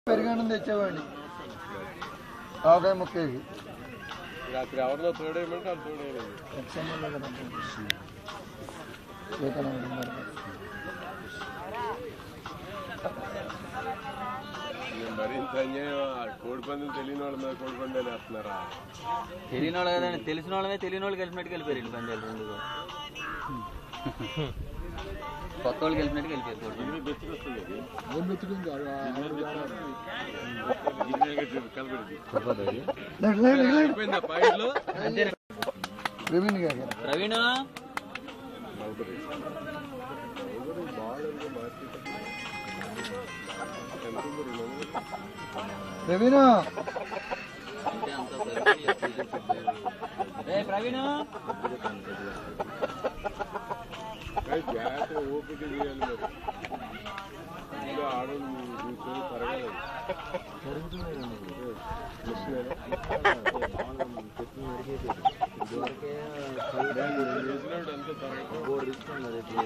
పెరిగానం తెచ్చేవాడిని ఆవకాయ ముక్కేది రాత్రి ఎవరిలో తోడేయమంటే అది తోడేయలేదు ఎక్స్ఎంఎల్ఏ కదా వివేకానంద గారు. నేను మరింత అన్యాయం ఆ కోడి పందెం తెలియని వాళ్ళ మీద కోడి పందాలు వేస్తున్నారా తెలియని వాళ్ళు కదండి తెలిసిన వాళ్ళమే తెలియని వాళ్ళు కలిపినట్టు కలిపారు ఇల్లు పందాలు రెండు కూడా. కొత్త వాళ్ళు కలిపినట్టు కలిపారు కోడి పందాలు. బెచ్చుకొస్తుంది ఇది. ఏం పెట్టుకుంది కలపడింది లైట్ లైట్ లైట్ అయిపోయిందా పాయింట్లో ప్రవీణ్ గారు ప్రవీణ్ ప్రవీణ్ అంటే అంతా సరిపోయి రే ప్రవీణ్ జాగ్రత్త ఓపిక చేయాలి మరి ఇంట్లో ఆడవాళ్ళు కూర్చొని తరగలేదు చేసినప్పుడు అంతా తరగదు